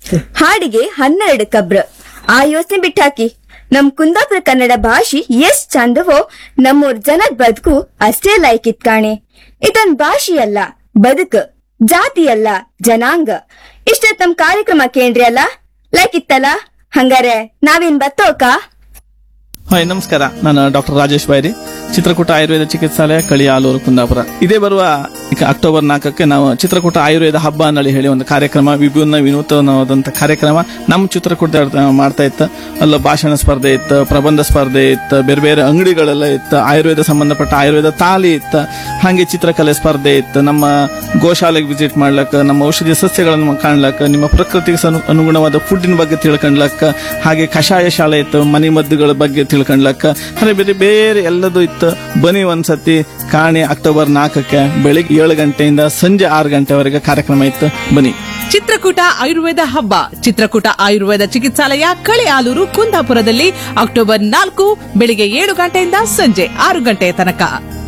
ಹಾಡಿಗೆ ಹನ್ನೆರಡು ಕಬ್ರ ಆ ಯೋಚನೆ ಬಿಟ್ಟಾಕಿ ನಮ್ ಕುಂದಾಪುರ ಕನ್ನಡ ಭಾಷೆ ಎಷ್ಟ್ ಚಂದವೋ ನಮ್ಮೂರ್ ಜನದ್ ಬದುಕು ಅಷ್ಟೇ ಲೈಕಿತ್ ಕಾಣೆ ಇದೊಂದ್ ಭಾಷೆಯಲ್ಲ ಬದುಕು ಜಾತಿಯಲ್ಲ ಜನಾಂಗ ಇಷ್ಟೊತ್ ನಮ್ ಕಾರ್ಯಕ್ರಮ ಕೇಂದ್ರಿ ಅಲ್ಲ ಲೈಕಿತ್ತಲ್ಲ ಹಂಗಾರೆ ನಾವೇನ್ ಬತ್ತೋಕ ಹಾಯ್ ನಮಸ್ಕಾರ ನಾನು ಡಾಕ್ಟರ್ ರಾಜೇಶ್ ಬೈರಿ ಚಿತ್ರಕೂಟ ಆಯುರ್ವೇದ ಚಿಕಿತ್ಸಾಲಯ ಕಳಿ ಆಲೂರು ಕುಂದಾಪುರ ಇದೇ ಬರುವ ಈಗ ಅಕ್ಟೋಬರ್ ನಾಲ್ಕಕ್ಕೆ ನಾವು ಚಿತ್ರಕೂಟ ಆಯುರ್ವೇದ ಹಬ್ಬ ಅನ್ನಳಿ ಹೇಳಿ ಒಂದು ಕಾರ್ಯಕ್ರಮ ವಿಭಿನ್ನ ವಿನೂತನವಾದಂತ ಕಾರ್ಯಕ್ರಮ ನಮ್ಮ ಚಿತ್ರಕೂಟ ಮಾಡ್ತಾ ಇತ್ತು ಅಲ್ಲ ಭಾಷಣ ಸ್ಪರ್ಧೆ ಇತ್ತು ಪ್ರಬಂಧ ಸ್ಪರ್ಧೆ ಇತ್ತು ಬೇರೆ ಬೇರೆ ಅಂಗಡಿಗಳೆಲ್ಲ ಇತ್ತು ಆಯುರ್ವೇದ ಸಂಬಂಧಪಟ್ಟ ಆಯುರ್ವೇದ ತಾಲಿ ಇತ್ತು ಹಾಗೆ ಚಿತ್ರಕಲೆ ಸ್ಪರ್ಧೆ ಇತ್ತು ನಮ್ಮ ಗೋಶಾಲೆಗೆ ವಿಸಿಟ್ ಮಾಡ್ಲಕ್ಕ ನಮ್ಮ ಔಷಧಿ ಸಸ್ಯಗಳನ್ನು ಕಾಣ್ಲಕ್ಕ ನಿಮ್ಮ ಪ್ರಕೃತಿಗೆ ಸನು- ಅನುಗುಣವಾದ ಫುಡ್ಡಿನ ಬಗ್ಗೆ ತಿಳ್ಕೊಂಡ್ಲಕ್ಕ ಹಾಗೆ ಕಷಾಯ ಶಾಲೆ ಇತ್ತು ಮನೆ ಮದ್ದುಗಳ ಬಗ್ಗೆ ತಿಳ್ಕೊಂಡ್ಲಕ್ಕ ಹಾಗೆ ಬೇರೆ ಬೇರೆ ಎಲ್ಲದೂ ಇತ್ತು ಬನ್ನಿ ಒಂದ್ಸತಿ ಕಾಣಿ ಅಕ್ಟೋಬರ್ ನಾಲ್ಕಕ್ಕೆ ಬೆಳಿಗ್ಗೆ ಏಳು ಗಂಟೆಯಿಂದ ಸಂಜೆ ಆರು ಗಂಟೆವರೆಗೆ ಕಾರ್ಯಕ್ರಮ ಇತ್ತು ಬನ್ನಿ ಚಿತ್ರಕೂಟ ಆಯುರ್ವೇದ ಹಬ್ಬ ಚಿತ್ರಕೂಟ ಆಯುರ್ವೇದ ಚಿಕಿತ್ಸಾಲಯ ಕಳೆ ಆಲೂರು ಕುಂದಾಪುರದಲ್ಲಿ ಅಕ್ಟೋಬರ್ ನಾಲ್ಕು ಬೆಳಿಗ್ಗೆ ಏಳು ಗಂಟೆಯಿಂದ ಸಂಜೆ ಆರು ಗಂಟೆಯ ತನಕ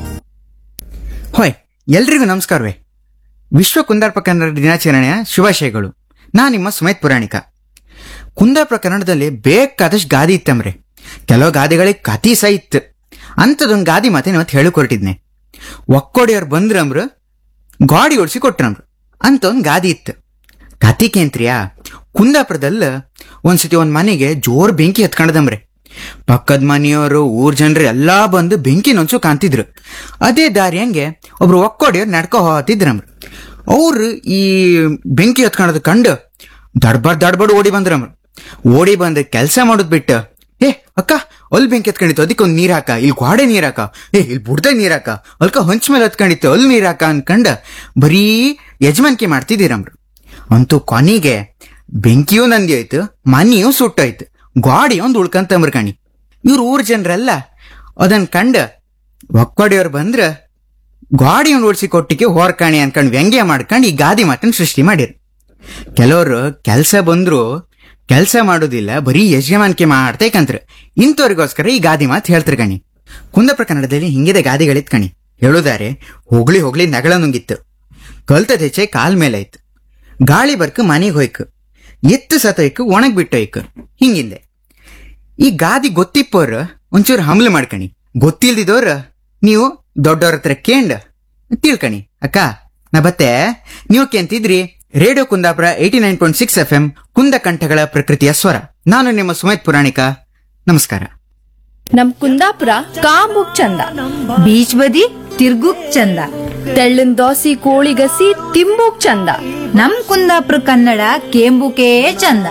ಹೊಯ್ ಎಲ್ರಿಗೂ ನಮಸ್ಕಾರವೇ ವಿಶ್ವ ಕುಂದಾರ್ಪ ಕನ್ನಡ ದಿನಾಚರಣೆಯ ಶುಭಾಶಯಗಳು ನಾ ನಿಮ್ಮ ಸುಮೇತ್ ಪುರಾಣಿಕ ಕುಂದಾಪುರ ಕನ್ನಡದಲ್ಲಿ ಬೇಕಾದಷ್ಟು ಗಾದಿ ಇತ್ತಂಬ್ರೆ ಕೆಲವು ಗಾದಿಗಳಿಗೆ ಕತಿ ಸಹ ಇತ್ತು ಅಂಥದೊಂದು ಗಾದಿ ಮಾತೆ ಇವತ್ತು ಹೇಳಕ್ ಹೊರಟಿದ್ನೆ ಒಕ್ಕೋಡಿಯವ್ರು ಬಂದ್ರಮ್ರು ಗಾಡಿ ಓಡಿಸಿ ಕೊಟ್ರಮ್ರು ಅಂತ ಒಂದು ಗಾದಿ ಇತ್ತು ಕತಿ ಕೇಂತ್ರಿಯಾ ಕುಂದಾಪುರದಲ್ಲಿ ಒಂದ್ಸತಿ ಒಂದ್ ಮನೆಗೆ ಜೋರ್ ಬೆಂಕಿ ಹತ್ಕೊಂಡದಮ್ರೆ ಪಕ್ಕದ ಮನೆಯವರು ಊರ್ ಜನರು ಎಲ್ಲಾ ಬಂದು ಬೆಂಕಿ ನೊಂಚು ಕಾಣ್ತಿದ್ರು ಅದೇ ದಾರಿ ಹಂಗೆ ಒಬ್ರು ಒಕ್ಕೋಡಿಯವ್ರು ನಡ್ಕೊ ಹೋತಿದ್ರಮ್ರು ಅವ್ರು ಈ ಬೆಂಕಿ ಹತ್ಕೊಳ್ಳೋದು ಕಂಡು ದಡ್ಬಾರ್ ದಡ್ಬಾಡ್ ಓಡಿ ಬಂದ್ರಮ್ರು ಓಡಿ ಬಂದು ಕೆಲಸ ಮಾಡೋದ್ ಬಿಟ್ಟು ಏ ಅಕ್ಕ ಅಲ್ಲಿ ಬೆಂಕಿ ಹತ್ಕೊಂಡಿತ್ತು ಅದಕ್ಕೆ ಒಂದು ನೀರ್ ಹಾಕ ಇಲ್ಲಿ ಗೋಡೆ ನೀರ್ ಹಾಕ ಏ ಇಲ್ಲಿ ಬುಡ್ದೆ ನೀರ್ ಹಾಕ ಅಲ್ಕ ಹೊಂಚ ಮೇಲೆ ಹತ್ಕೊಂಡಿತ್ತು ಅಲ್ಲಿ ನೀರ್ ಹಾಕ ಅನ್ಕಂಡ ಬರೀ ಯಜಮಾನಿಕೆ ಮಾಡ್ತಿದ್ದೀರಮ್ರು ಅಂತೂ ಕೊನೆಗೆ ಬೆಂಕಿಯೂ ನಂದಿ ಆಯ್ತು ಮನೆಯೂ ಸುಟ್ಟೋಯ್ತು ಗಾಡಿ ಒಂದು ಉಳ್ಕಂತಂಬ್ರ ಕಣಿ ಇವ್ರ ಊರ್ ಜನರೆಲ್ಲ ಅದನ್ ಕಂಡ ಒಕ್ಕೊಡಿಯವ್ರು ಬಂದ್ರ ಗಾಡಿ ಒಂದು ಓಡಿಸಿ ಕೊಟ್ಟಿಗೆ ಹೊರ್ಕಾಣಿ ಅನ್ಕೊಂಡ್ ವ್ಯಂಗ್ಯ ಮಾಡ್ಕೊಂಡು ಈ ಗಾದಿ ಮಾತನ್ನ ಸೃಷ್ಟಿ ಮಾಡಿರು ಕೆಲವರು ಕೆಲಸ ಬಂದ್ರು ಕೆಲಸ ಮಾಡೋದಿಲ್ಲ ಬರೀ ಯಜಮಾನಿಕೆ ಮಾಡ್ತೇಕಂತ್ರ ಇಂಥವ್ರಿಗೋಸ್ಕರ ಈ ಗಾದಿ ಮಾತು ಹೇಳ್ತಾರೆ ಕಣಿ ಕುಂದಪ್ರ ಕನ್ನಡದಲ್ಲಿ ಹಿಂಗಿದೆ ಗಾದಿಗಳಿತ್ ಕಣಿ ಹೇಳುದಾರೆ ಹೋಗ್ಲಿ ಹೋಗ್ಲಿ ನಗಳ ನುಂಗಿತ್ತು ಕಲ್ತದ ಹೆಚ್ಚೆ ಕಾಲ್ ಮೇಲಾಯ್ತು ಗಾಳಿ ಬರ್ಕ ಮನೆಗೆ ಹೋಯ್ಕು ಎತ್ತು ಸತೋಯ್ಕು ಒಣಗ್ ಬಿಟ್ಟೋಯ್ಕು ಹಿಂಗಿಂದೆ ಈ ಗಾದಿ ಗೊತ್ತಿಪ್ಪೋರ್ ಒಂಚೂರು ಹಮ್ಲು ಮಾಡ್ಕಣಿ ಗೊತ್ತಿಲ್ದಿದೋರ್ ನೀವು ದೊಡ್ಡವ್ರ ಹತ್ರ ಕೇಂಡ್ ತಿಳ್ಕಣಿ ಅಕ್ಕ ನಾ ಬತ್ತೆ ನೀವು ಕೇಂತಿದ್ರಿ radio Kundapura eighty nine point six F M ಕುಂದ ಕಂಠಗಳ ಪ್ರಕೃತಿಯ ಸ್ವರ ನಾನು ನಿಮ್ಮ ಸುಮೇತ್ ಪುರಾಣಿಕ ನಮಸ್ಕಾರ ನಮ್ ಕುಂದಾಪುರ ಕಾಂಬುಕ್ ಚಂದ ಬೀಚ್ ಬದಿ ತಿರ್ಗುಕ್ ಚಂದ ತೆಳ್ಳನ್ ದೋಸಿ ಕೋಳಿ ಗಸಿ ತಿಂಬುಕ್ ಚಂದ ನಮ್ ಕುಂದಾಪುರ ಕನ್ನಡ ಕೇಂಬುಕೇ ಚಂದ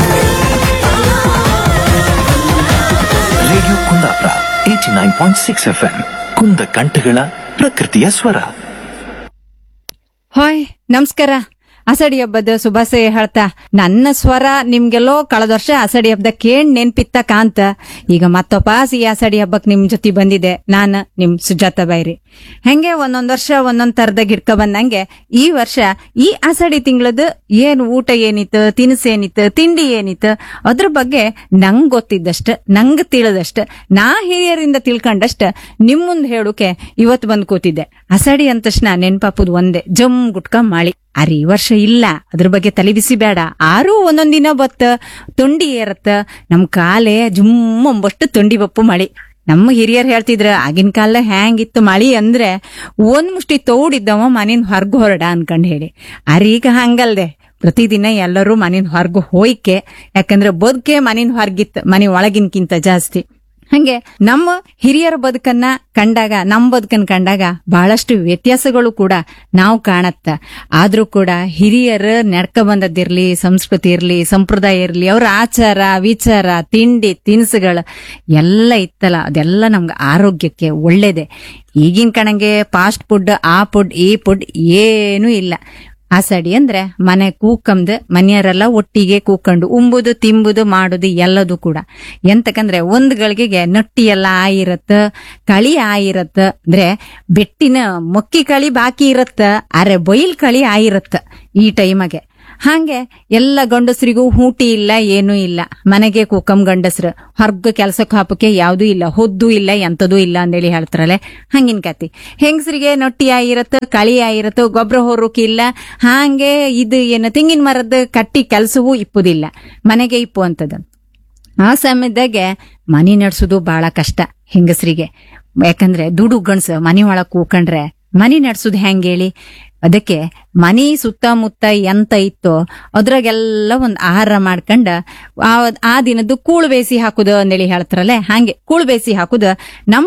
radio Kundapura eighty nine point six F M ಕುಂದ ಕಂಠಗಳ ಪ್ರಕೃತಿಯ ಸ್ವರ ಹಾಯ್ ನಮಸ್ಕಾರ ಅಸಡಿ ಹಬ್ಬದ ಶುಭಾಶಯ ಹೇಳ್ತಾ ನನ್ನ ಸ್ವರ ನಿಮ್ಗೆಲ್ಲೋ ಕಳೆದ ವರ್ಷ ಅಸಡಿ ಹಬ್ಬದ ಕೇಳ್ ನೆನ್ಪಿತ್ತ ಕಾಂತ ಈಗ ಮತ್ತೊಪಾಸ್ ಈ ಅಸಡಿ ಹಬ್ಬಕ್ ನಿಮ್ ಜೊತೆ ಬಂದಿದೆ ನಾನು ನಿಮ್ ಸುಜಾತ ಬೈರಿ ಹೆಂಗೆ ಒಂದೊಂದ್ ವರ್ಷ ಒಂದೊಂದ್ ತರದಾಗ ಹಿಡ್ಕ ಬಂದಂಗೆ ಈ ವರ್ಷ ಈ ಅಸಡಿ ತಿಂಗಳದ ಏನ್ ಊಟ ಏನಿತ್ತು ತಿನಿಸು ಏನಿತ್ತು ತಿಂಡಿ ಏನಿತ್ತು ಅದ್ರ ಬಗ್ಗೆ ನಂಗ್ ಗೊತ್ತಿದ್ದಷ್ಟ ನಂಗ್ ತಿಳಿದಷ್ಟ ನಾ ಹಿರಿಯರಿಂದ ತಿಳ್ಕೊಂಡಷ್ಟ ನಿಮ್ ಮುಂದ್ ಹೇಳುಕೆ ಇವತ್ ಬಂದ್ ಕೂತಿದ್ದೆ ಅಸಡಿ ಅಂದ ತಕ್ಷಣ ನೆನ್ಪಾಪುದ್ ಒಂದೇ ಜಮ್ ಗುಟ್ಕ ಮಾಳಿ ಅರೆ ಈ ವರ್ಷ ಇಲ್ಲ ಅದ್ರ ಬಗ್ಗೆ ತಲೆ ಬಿಸಿ ಬೇಡ ಆರೂ ಒಂದೊಂದ್ ದಿನ ಬತ್ತ ತೊಂಡಿ ಏರತ್ತ ನಮ್ ಕಾಲೇ ಜುಮ್ ಅಂಬಷ್ಟು ತೊಂಡಿ ಬಪ್ಪು ಮಳಿ ನಮ್ಮ ಹಿರಿಯರ್ ಹೇಳ್ತಿದ್ರ ಆಗಿನ ಕಾಲ ಹ್ಯಾಂಗಿತ್ತು ಮಳಿ ಅಂದ್ರೆ ಒಂದ್ ಮುಷ್ಟಿ ತೌಡಿದ್ದವ ಮನಿನ್ ಹೊರ್ಗ ಹೊರಡ ಅನ್ಕಂಡ್ ಹೇಳಿ ಅರೆ ಈಗ ಹಂಗಲ್ದೆ ಪ್ರತಿದಿನ ಎಲ್ಲರೂ ಮನಿನ್ ಹೊರ್ಗ ಹೋಯ್ಕೆ ಯಾಕಂದ್ರೆ ಬದುಕೆ ಮನಿನ್ ಹೊರ್ಗಿತ್ತು ಮನೆ ಒಳಗಿನ್ಕಿಂತ ಜಾಸ್ತಿ ಹಂಗೆ ನಮ್ಮ ಹಿರಿಯರ ಬದುಕನ್ನ ಕಂಡಾಗ ನಮ್ಮ ಬದುಕನ್ನ ಕಂಡಾಗ ಬಹಳಷ್ಟು ವ್ಯತ್ಯಾಸಗಳು ಕೂಡ ನಾವು ಕಾಣತ್ತ ಆದ್ರೂ ಕೂಡ ಹಿರಿಯರ ನಡ್ಕ ಬಂದದ್ದಿರ್ಲಿ ಸಂಸ್ಕೃತಿ ಇರ್ಲಿ ಸಂಪ್ರದಾಯ ಇರ್ಲಿ ಅವ್ರ ಆಚಾರ ವಿಚಾರ ತಿಂಡಿ ತಿನಿಸುಗಳು ಎಲ್ಲ ಇತ್ತಲ್ಲ ಅದೆಲ್ಲ ನಮ್ಗೆ ಆರೋಗ್ಯಕ್ಕೆ ಒಳ್ಳೇದೆ ಈಗಿನ ಕಣಂಗೆ ಫಾಸ್ಟ್ ಫುಡ್ ಆ ಫುಡ್ ಈ ಫುಡ್ ಏನೂ ಇಲ್ಲ ಆಸಡಿ ಅಂದ್ರೆ ಮನೆ ಕೂಕಂದ್ ಮನೆಯವರೆಲ್ಲ ಒಟ್ಟಿಗೆ ಕೂಕೊಂಡು ಉಂಬುದು ತಿಂಬುದು ಮಾಡುದು ಎಲ್ಲದು ಕೂಡ ಎಂತಕಂದ್ರೆ ಒಂದ್ ಗಳಿಗೆಗೆ ನಟ್ಟಿ ಎಲ್ಲ ಆಯಿರತ್ತ ಕಳಿ ಆಯಿರತ್ತ ಅಂದ್ರೆ ಬೆಟ್ಟಿನ ಮೊಕ್ಕಿ ಕಳಿ ಬಾಕಿ ಇರತ್ತ ಅರೆ ಬೈಲ್ ಕಳಿ ಆಯಿರತ್ತ ಈ ಟೈಮಗೆ ಹಾಗೆ ಎಲ್ಲ ಗಂಡಸರಿಗೂ ಹೂಟಿ ಇಲ್ಲ ಏನೂ ಇಲ್ಲ ಮನೆಗೆ ಕೂಕಂ ಗಂಡಸ್ರು ಹೊರ್ಗ ಕೆಲ್ಸಕ್ಕೆ ಹಾಪಕ್ಕೆ ಯಾವ್ದೂ ಇಲ್ಲ ಹೊದ್ದು ಇಲ್ಲ ಎಂತದೂ ಇಲ್ಲ ಅಂದೇಳಿ ಹೇಳ್ತಾರಲ್ಲ ಹಂಗಿನ ಕತಿ ಹೆಂಗಸರಿಗೆ ನೊಟ್ಟಿ ಆಗಿರತ್ತ ಕಳಿ ಆಗಿರತ್ತ ಗೊಬ್ಬರ ಹೊರೋಕೆ ಇಲ್ಲ ಹಾಗೆ ಇದು ಏನು ತೆಂಗಿನ ಮರದ ಕಟ್ಟಿ ಕೆಲ್ಸವೂ ಇಪ್ಪುದಿಲ್ಲ ಮನೆಗೆ ಇಪ್ಪು ಅಂತದ ಆ ಸಮಯದಾಗೆ ಮನಿ ನಡ್ಸೋದು ಬಹಳ ಕಷ್ಟ ಹೆಂಗಸರಿಗೆ ಯಾಕಂದ್ರೆ ದುಡು ಗಣಸ ಮನಿ ಒಳಗ್ ಕೂಕೊಂಡ್ರೆ ಮನಿ ನಡ್ಸೋದು ಹೆಂಗ್ ಹೇಳಿ ಅದಕ್ಕೆ ಮನಿ ಸುತ್ತಮುತ್ತ ಎಂತ ಇತ್ತೋ ಅದ್ರಾಗೆಲ್ಲ ಒಂದ್ ಆಹಾರ ಮಾಡ್ಕೊಂಡ ಆ ಆ ದಿನದ್ದು ಕೂಳು ಬೇಸಿ ಹಾಕುದು ಅಂದೇಳಿ ಹೇಳ್ತಾರಲ್ಲ ಹಾಗೆ ಕೂಳು ಬೇಸಿ ಹಾಕುದ ನಮ್